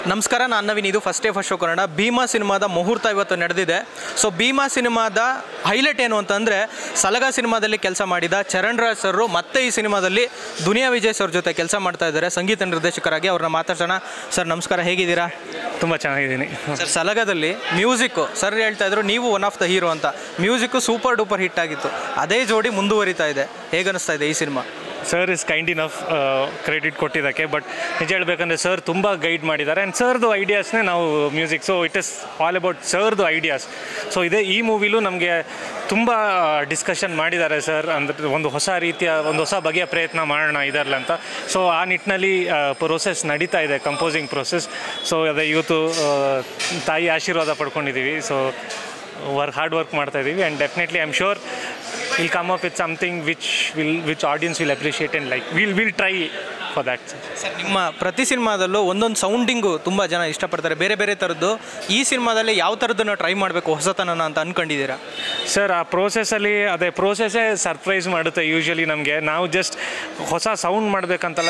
ನಮಸ್ಕಾರ ನಾನು ನವೀನ್ ಇದು first day first show Kannada Bheema ಸಿನಿಮಾದ ಮುಹೂರ್ತ ಇವತ್ತು ನಡೆದಿದೆ ಸೊ ಭೀಮಾ ಸಿನಿಮಾದ ಹೈಲೈಟ್ ಏನು ಅಂತಂದರೆ ಸಲಗ ಸಿನಿಮಾದಲ್ಲಿ ಕೆಲಸ ಮಾಡಿದ ಚರಣ್ ರಾಜ್ ಸರ್ ಮತ್ತೆ ಈ ಸಿನಿಮಾದಲ್ಲಿ ದುನಿಯಾ ವಿಜಯ್ ಸರ್ ಜೊತೆ ಕೆಲಸ ಮಾಡ್ತಾ ಇದ್ದಾರೆ ಸಂಗೀತ ನಿರ್ದೇಶಕರಾಗಿ ಅವ್ರನ್ನ ಮಾತಾಡ್ಸೋಣ ಸರ್ ನಮಸ್ಕಾರ ಹೇಗಿದ್ದೀರಾ ತುಂಬ ಚೆನ್ನಾಗಿದ್ದೀನಿ ಸರ್ ಸಲಗದಲ್ಲಿ ಮ್ಯೂಸಿಕ್ಕು ಸರ್ ಹೇಳ್ತಾ ಇದ್ರು ನೀವು ಒನ್ ಆಫ್ ದ ಹೀರೋ ಅಂತ ಮ್ಯೂಸಿಕ್ಕು ಸೂಪರ್ ಡೂಪರ್ ಹಿಟ್ ಆಗಿತ್ತು ಅದೇ ಜೋಡಿ ಮುಂದುವರಿತಾ ಇದೆ ಹೇಗನ್ನಿಸ್ತಾ ಇದೆ ಈ cinema sir is kind enough credit ಕೊಟ್ಟಿದ್ದಕ್ಕೆ ಬಟ್ ನಿಜ ಹೇಳ್ಬೇಕಂದ್ರೆ ಸರ್ ತುಂಬ ಗೈಡ್ ಮಾಡಿದ್ದಾರೆ ಆ್ಯಂಡ್ ಸರ್ದು ಐಡಿಯಾಸ್ನೇ ನಾವು music so it is all about ಸರ್ದು ಐಡಿಯಾಸ್ ಸೊ ಇದೇ ಈ ಮೂವಿಲೂ ನಮಗೆ ತುಂಬ ಡಿಸ್ಕಷನ್ ಮಾಡಿದ್ದಾರೆ ಸರ್ ಅಂದರೆ ಒಂದು ಹೊಸ ರೀತಿಯ ಒಂದು ಹೊಸ ಬಗೆಯ ಪ್ರಯತ್ನ ಮಾಡೋಣ ಇದರಲ್ಲಿ ಅಂತ ಸೊ ಆ ನಿಟ್ಟಿನಲ್ಲಿ ಪ್ರೊಸೆಸ್ ನಡೀತಾ ಇದೆ ಕಂಪೋಸಿಂಗ್ ಪ್ರೊಸೆಸ್ ಸೊ ಅದೇ ಇವತ್ತು ಆ, ತಾಯಿ ಆಶೀರ್ವಾದ ಪಡ್ಕೊಂಡಿದ್ದೀವಿ ಸೊ ವರ್ಕ್ ಹಾರ್ಡ್ ವರ್ಕ್ ಮಾಡ್ತಾ ಇದ್ದೀವಿ and definitely I am sure will come up with something which will which audience will appreciate and like will will try for that sir ನಿಮ್ಮ ಪ್ರತಿ ಸಿನಿಮಾದಲ್ಲೂ ಒಂದೊಂದು ಸೌಂಡಿಂಗು ತುಂಬ ಜನ ಇಷ್ಟಪಡ್ತಾರೆ ಬೇರೆ ಬೇರೆ ಥರದ್ದು ಈ ಸಿನಿಮಾದಲ್ಲಿ ಯಾವ ಥರದ್ದನ್ನು ಟ್ರೈ ಮಾಡಬೇಕು ಹೊಸತನನ ಅಂತ ಅನ್ಕೊಂಡಿದ್ದೀರಾ ಸರ್ ಆ ಪ್ರೋಸೆಸ್ಸಲ್ಲಿ ಅದೇ ಪ್ರೋಸೆಸ್ಸೇ ಸರ್ಪ್ರೈಸ್ ಮಾಡುತ್ತೆ ಯೂಶ್ವಲಿ ನಮಗೆ ನಾವು ಜಸ್ಟ್ ಹೊಸ ಸೌಂಡ್ ಮಾಡಬೇಕಂತಲ್ಲ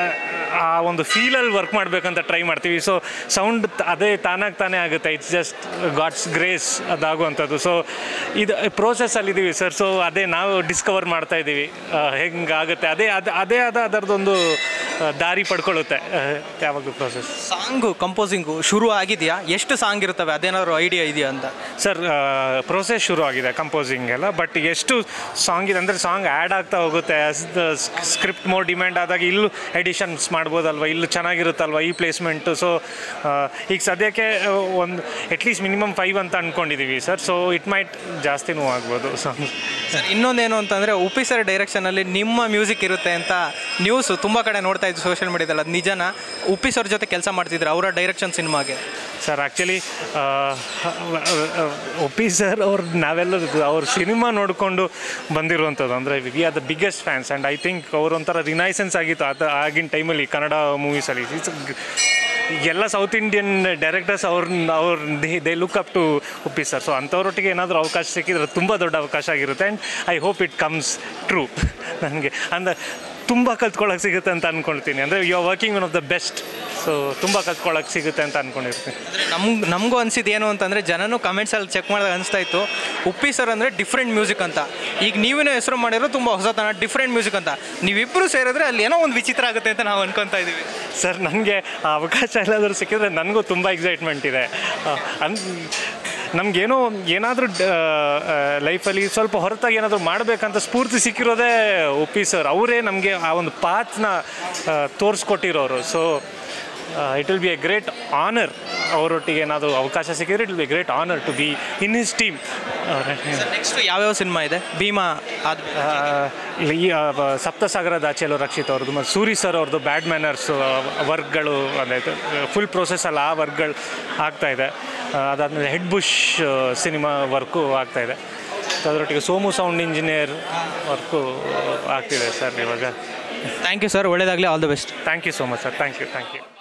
ಆ ಒಂದು ಫೀಲಲ್ಲಿ ವರ್ಕ್ ಮಾಡಬೇಕಂತ ಟ್ರೈ ಮಾಡ್ತೀವಿ ಸೊ ಸೌಂಡ್ ಅದೇ ತಾನಾಗಿ ತಾನೇ ಆಗುತ್ತೆ ಇಟ್ಸ್ ಜಸ್ಟ್ ಗಾಡ್ಸ್ ಗ್ರೇಸ್ ಅದಾಗುವಂಥದ್ದು ಸೊ ಇದು ಪ್ರೋಸೆಸ್ಸಲ್ಲಿ ಇದ್ದೀವಿ ಸರ್ ಸೊ ಅದೇ ನಾವು ಡಿಸ್ಕವರ್ ಮಾಡ್ತಾ ಇದ್ದೀವಿ ಹೆಂಗಾಗುತ್ತೆ ಅದೇ ಅದು ಅದೇ ಆದ ಅದರದ್ದೊಂದು ಆ, ದಾರಿ ಪಡ್ಕೊಳ್ಳುತ್ತೆ ಆ, ಯಾವಾಗಲೂ ಪ್ರೋಸೆಸ್ ಸಾಂಗು ಕಂಪೋಸಿಂಗು ಶುರು ಆಗಿದೆಯಾ ಎಷ್ಟು ಸಾಂಗ್ ಇರ್ತವೆ ಅದೇನಾದ್ರು ಐಡಿಯಾ ಇದೆಯಾ ಅಂತ ಸರ್ ಪ್ರೋಸೆಸ್ ಶುರು ಆಗಿದೆ ಕಂಪೋಸಿಂಗ್ ಎಲ್ಲ ಬಟ್ ಎಷ್ಟು ಸಾಂಗ್ ಇದೆ ಅಂದರೆ ಸಾಂಗ್ ಆ್ಯಡ್ ಆಗ್ತಾ ಹೋಗುತ್ತೆ ಸ್ಕ್ರಿಪ್ಟ್ ಮೋರ್ ಡಿಮ್ಯಾಂಡ್ ಆದಾಗ ಇಲ್ಲೂ ಎಡಿಷನ್ಸ್ ಮಾಡ್ಬೋದಲ್ವ ಇಲ್ಲೂ ಚೆನ್ನಾಗಿರುತ್ತಲ್ವ ಈ ಪ್ಲೇಸ್ಮೆಂಟು ಸೊ ಈಗ ಸದ್ಯಕ್ಕೆ ಒಂದು ಅಟ್ಲೀಸ್ಟ್ ಮಿನಿಮಮ್ ಫೈವ್ ಅಂತ ಅಂದ್ಕೊಂಡಿದ್ದೀವಿ ಸರ್ ಸೊ ಇಟ್ ಮೈಟ್ ಜಾಸ್ತಿನೂ ಆಗ್ಬೋದು ಸಾಂಗ್ ಸರ್ ಇನ್ನೊಂದೇನು ಅಂತಂದರೆ ಉಪಿ ಸರ್ ಡೈರೆಕ್ಷನಲ್ಲಿ ನಿಮ್ಮ ಮ್ಯೂಸಿಕ್ ಇರುತ್ತೆ ಅಂತ ನ್ಯೂಸು ತುಂಬ ಕಡೆ ನೋಡ್ತಾ ಇದ್ದು ಸೋಷಿಯಲ್ ಮೀಡಿಯಾದಲ್ಲಿ ಅದು ನಿಜನ ಉಪಿ ಸರ್ ಜೊತೆ ಕೆಲಸ ಮಾಡ್ತಿದ್ರು ಅವರ ಡೈರೆಕ್ಷನ್ ಸಿನಿಮಾಗೆ ಸರ್ ಆ್ಯಕ್ಚುಲಿ ಒಪ್ಪಿ ಸರ್ ಅವ್ರು ನಾವೆಲ್ಲ ಅವ್ರ ಸಿನಿಮಾ ನೋಡಿಕೊಂಡು ಬಂದಿರುವಂಥದ್ದು ಅಂದರೆ we are the biggest fans and I think ಅವ್ರೊಂಥರ ರಿನೈಸೆನ್ಸ್ ಆಗಿತ್ತು ಅದು ಆಗಿನ ಟೈಮಲ್ಲಿ ಕನ್ನಡ ಮೂವೀಸಲ್ಲಿ ಎಲ್ಲ ಸೌತ್ ಇಂಡಿಯನ್ ಡೈರೆಕ್ಟರ್ಸ್ ಅವ್ರನ್ನ ಅವ್ರ they they look up to Uppi sir so ಅಂಥವ್ರೊಟ್ಟಿಗೆ ಏನಾದರೂ ಅವಕಾಶ ಸಿಕ್ಕಿದ್ರೆ ತುಂಬ ದೊಡ್ಡ ಅವಕಾಶ ಆಗಿರುತ್ತೆ and I hope it comes true ನನಗೆ ಅಂದರೆ ತುಂಬ ಕಲ್ತ್ಕೊಳ್ಳೋಕೆ ಸಿಗುತ್ತೆ ಅಂತ ಅಂದ್ಕೊಳ್ತೀನಿ ಅಂದರೆ you are working one of the best so ತುಂಬ ಕಲ್ತ್ಕೊಳ್ಳೋಕೆ ಸಿಗುತ್ತೆ ಅಂತ ಅಂದ್ಕೊಂಡಿರ್ತೀನಿ ಅಂದರೆ ನಮ್ಗೆ ನಮಗೂ ಅನಿಸಿದ್ದು ಏನು ಅಂತಂದರೆ ಜನನು ಕಮೆಂಟ್ಸಲ್ಲಿ ಚೆಕ್ ಮಾಡಿದಾಗ ಅನಿಸ್ತಾ ಇತ್ತು ಉಪ್ಪಿ ಸರ್ ಅಂದರೆ ಡಿಫ್ರೆಂಟ್ ಮ್ಯೂಸಿಕ್ ಅಂತ ಈಗ ನೀವೇನೋ ಹೆಸರು ಮಾಡಿರೋ ತುಂಬ ಹೊಸತನ ಡಿಫ್ರೆಂಟ್ ಮ್ಯೂಸಿಕ್ ಅಂತ ನೀವಿಬ್ಬರು ಸೇರಿದ್ರೆ ಅಲ್ಲಿ ಏನೋ ಒಂದು ವಿಚಿತ್ರ ಆಗುತ್ತೆ ಅಂತ ನಾವು ಅನ್ಕೊತಾ ಇದ್ದೀವಿ ಸರ್ ನನಗೆ ಆ ಅವಕಾಶ ಎಲ್ಲಾದರೂ ಸಿಕ್ಕಿದ್ರೆ ನನಗೂ ತುಂಬ ಎಕ್ಸೈಟ್ಮೆಂಟ್ ಇದೆ ಅನ್ ನಮಗೇನೋ ಏನಾದರೂ ಲೈಫಲ್ಲಿ ಸ್ವಲ್ಪ ಹೊರತಾಗಿ ಏನಾದರೂ ಮಾಡಬೇಕಂತ ಸ್ಫೂರ್ತಿ ಸಿಕ್ಕಿರೋದೇ ಒಪ್ಪಿ ಸರ್ ಅವರೇ ನಮಗೆ ಆ ಒಂದು ಪಾತ್ನ ತೋರಿಸ್ಕೊಟ್ಟಿರೋರು so it will be a great honour ಅವರೊಟ್ಟಿಗೆ ಏನಾದರೂ ಅವಕಾಶ ಸಿಕ್ಕಿದ್ರೆ it will be great honour to be in his team next ಯಾವ್ಯಾವ ಸಿನಿಮಾ ಇದೆ ಭೀಮಾ ಆದ ಇಲ್ಲ ಈ ಆ, ಬ- ಸಪ್ತಸಾಗರದ ಆಚೆಲು ರಕ್ಷಿತ್ ಅವ್ರದ್ದು ಮತ್ತು ಸೂರಿ ಸರ್ ಅವ್ರದ್ದು ಬ್ಯಾಡ್ ಮ್ಯಾನರ್ಸು ವರ್ಕ್ಗಳು ಅದಾಯ್ತು ಫುಲ್ ಪ್ರೋಸೆಸ್ಸಲ್ಲಿ ಆ ವರ್ಕ್ಗಳು ಆಗ್ತಾ ಇದೆ ಅದಾದಮೇಲೆ ಹೆಡ್ ಬುಷ್ ಸಿನಿಮಾ ವರ್ಕು ಆಗ್ತಾ ಇದೆ ಸೊ ಅದರೊಟ್ಟಿಗೆ ಸೋಮು ಸೌಂಡ್ ಇಂಜಿನಿಯರ್ ವರ್ಕು ಆಗ್ತಿದೆ ಸರ್ ಇವಾಗ ಥ್ಯಾಂಕ್ ಯು ಸರ್ ಒಳ್ಳೇದಾಗಲಿ all the best thank you so much sir thank you thank you